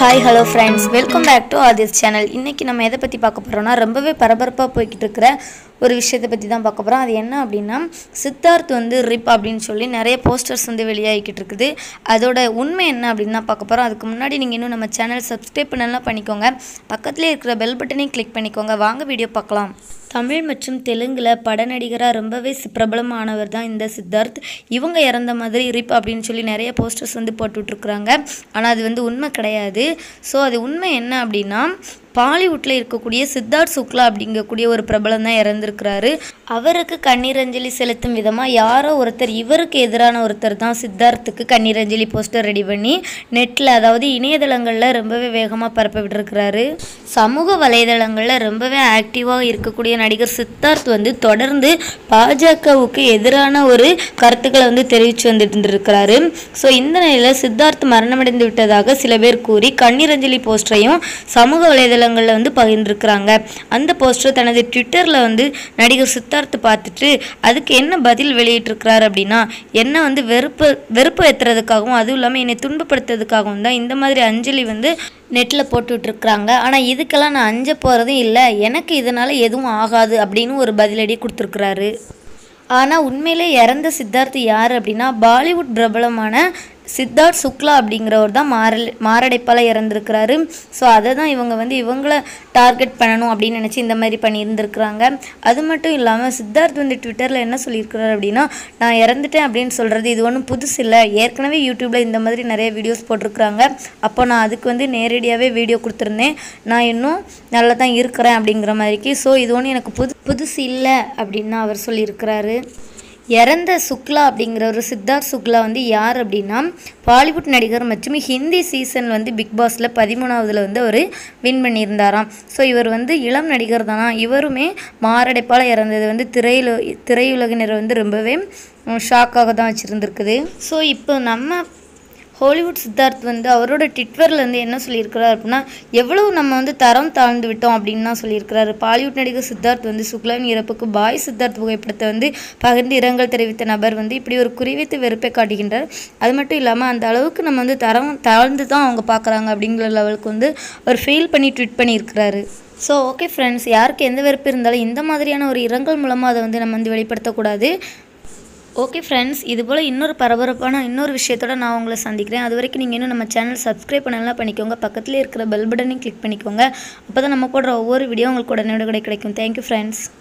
hi hello friends welcome back to Aadhi's channel இன்றைக்கி நம்ம எதை பற்றி பார்க்க போகிறோம்னா ரொம்பவே பரபரப்பாக போய்கிட்டு இருக்கிற ஒரு விஷயத்தை பற்றி தான் பார்க்க போகிறோம் அது என்ன அப்படின்னா சித்தார்த் வந்து ரிப் அப்படின்னு சொல்லி நிறைய போஸ்டர்ஸ் வந்து வெளியாகிக்கிட்டு இருக்குது அதோட உண்மை என்ன அப்படின்னு தான் பார்க்க போகிறோம் அதுக்கு முன்னாடி நீங்கள் இன்னும் நம்ம சேனல் சப்ஸ்கிரைப் பண்ணலாம் பண்ணிக்கோங்க பக்கத்துலேயே இருக்கிற பெல் பட்டனையும் கிளிக் பண்ணிக்கோங்க வாங்க வீடியோ பார்க்கலாம் தமிழ் மற்றும் தெலுங்கில் பட நடிகராக ரொம்பவே சி- பிரபலமானவர் தான் இந்த சித்தார்த் இவங்க இறந்த மாதிரி ரிப் அப்படின்னு சொல்லி நிறைய போஸ்டர்ஸ் வந்து போட்டுட்ருக்குறாங்க ஆனால் அது வந்து உண்மை கிடையாது ஸோ அது உண்மை என்ன அப்படின்னா பாலிவுட்டில் இருக்கக்கூடிய சித்தார்த் சுக்லா அப்படிங்கக்கூடிய ஒரு பிரபலம் தான் இறந்துருக்கிறாரு அவருக்கு கண்ணீரஞ்சலி செலுத்தும் விதமாக யாரோ ஒருத்தர் இவருக்கு எதிரான ஒருத்தர் தான் சித்தார்த்துக்கு கண்ணீரஞ்சலி போஸ்டர் ரெடி பண்ணி நெட்டில் அதாவது இணையதளங்களில் ரொம்பவே வேகமாக பரப்ப விட்டுருக்கிறாரு சமூக வலைதளங்களில் ரொம்பவே ஆக்டிவாக இருக்கக்கூடிய நடிகர் சித்தார்த் வந்து தொடர்ந்து பாஜகவுக்கு எதிரான ஒரு கருத்துக்களை வந்து தெரிவித்து வந்துட்டு இருந்திருக்கிறாரு ஸோ இந்த நிலையில் சித்தார்த் மரணமடைந்து விட்டதாக சில பேர் கூறி கண்ணீரஞ்சலி போஸ்டரையும் சமூக வலைதளங்களில் வந்து பகிர்ந்திருக்கிறாங்க அந்த போஸ்டர் தனது ட்விட்டரில் வந்து நடிகர் சித்தார்த் பார்த்துட்டு அதுக்கு என்ன பதில் வெளியிட்டிருக்கிறார் அப்படின்னா என்ன வந்து வெறுப்பு வெறுப்பு ஏற்றுறதுக்காகவும் அதுவும் இல்லாமல் என்னை துன்பப்படுத்துறதுக்காகவும் தான் இந்த மாதிரி அஞ்சலி வந்து நெட்டில் போட்டுட்ருக்குறாங்க ஆனால் இதுக்கெல்லாம் நான் அஞ்ச போகிறதும் இல்லை எனக்கு இதனால் எதுவும் ஆகாது அப்படின்னு ஒரு பதிலடி கொடுத்துருக்குறாரு ஆனால் உண்மையிலே இறந்த சித்தார்த் யார் அப்படின்னா பாலிவுட் பிரபலமான சித்தார்த் சுக்லா அப்படிங்கிறவர் தான் மாரல் மாரடைப்பால் இறந்துருக்கிறாரு ஸோ அதை தான் இவங்க வந்து இவங்கள டார்கெட் பண்ணணும் அப்படின்னு நினச்சி இந்த மாதிரி பண்ணியிருந்திருக்கிறாங்க அது மட்டும் இல்லாமல் சித்தார்த் வந்து ட்விட்டரில் என்ன சொல்லியிருக்கிறார் அப்படின்னா நான் இறந்துட்டேன் அப்படின்னு சொல்கிறது இது ஒன்றும் புதுசு இல்லை ஏற்கனவே யூடியூப்பில் இந்த மாதிரி நிறைய வீடியோஸ் போட்டிருக்கிறாங்க அப்போ நான் அதுக்கு வந்து நேரடியாகவே வீடியோ கொடுத்துருந்தேன் நான் இன்னும் நல்லா தான் இருக்கிறேன் அப்படிங்கிற மாதிரிக்கு ஸோ இது ஒன்றும் எனக்கு புது புதுசு இல்லை அப்படின்னு அவர் சொல்லியிருக்கிறாரு இறந்த சுக்லா அப்படிங்கிற ஒரு சித்தார்த் சுக்லா வந்து யார் அப்படின்னா பாலிவுட் நடிகர் மற்றும் ஹிந்தி சீசன் வந்து பிக் பாஸில் பதிமூணாவதுல வந்து அவர் வின் பண்ணியிருந்தாராம் ஸோ இவர் வந்து இளம் நடிகர் தானா இவருமே மாரடைப்பால் இறந்தது வந்து திரையுல திரையுலகினர் வந்து ரொம்பவே ஷாக்காக தான் வச்சுருந்துருக்குது ஸோ இப்போ நம்ம ஹாலிவுட் சித்தார்த் வந்து அவரோட ட்விட்டரில் வந்து என்ன சொல்லியிருக்கிறார் அப்படின்னா எவ்வளவு நம்ம வந்து தரம் தாழ்ந்து விட்டோம் அப்படின்னு தான் சொல்லியிருக்கிறாரு பாலிவுட் நடிகர் சித்தார்த் வந்து சுக்லாவின் இறப்புக்கு பாய் சித்தார்த் புகைப்படத்தை வந்து பகிர்ந்து இரங்கல் தெரிவித்த நபர் வந்து இப்படி ஒரு குறிவைத்து வெறுப்பை காட்டுகின்றார் அது மட்டும் இல்லாமல் அந்த அளவுக்கு நம்ம வந்து தரம் தாழ்ந்து தான் அவங்க பார்க்குறாங்க அப்படிங்கிற லெவலுக்கு வந்து அவர் ஃபீல் பண்ணி ட்வீட் பண்ணியிருக்கிறாரு ஸோ ஓகே ஃப்ரெண்ட்ஸ் யாருக்கு எந்த வெறுப்பு இருந்தாலும் இந்த மாதிரியான ஒரு இரங்கல் மூலமாக அதை வந்து நம்ம வந்து வெளிப்படுத்தக்கூடாது ஓகே ஃப்ரெண்ட்ஸ் இது போல் இன்னொரு பரபரப்பான இன்னொரு விஷயத்தோட நான் உங்களை சந்திக்கிறேன் அது வரைக்கும் நீங்கள் இன்னும் நம்ம சேனல் சப்ஸ்கிரைப் பண்ணலாம் பண்ணிக்கோங்க பக்கத்துலேயே இருக்கிற பெல் பட்டனையும் கிளிக் பண்ணிக்கோங்க அப்போ தான் நம்ம போடுற ஒவ்வொரு வீடியோ உங்களுக்கு உடனே கிடைக்கும் தேங்க்யூ ஃப்ரெண்ட்ஸ்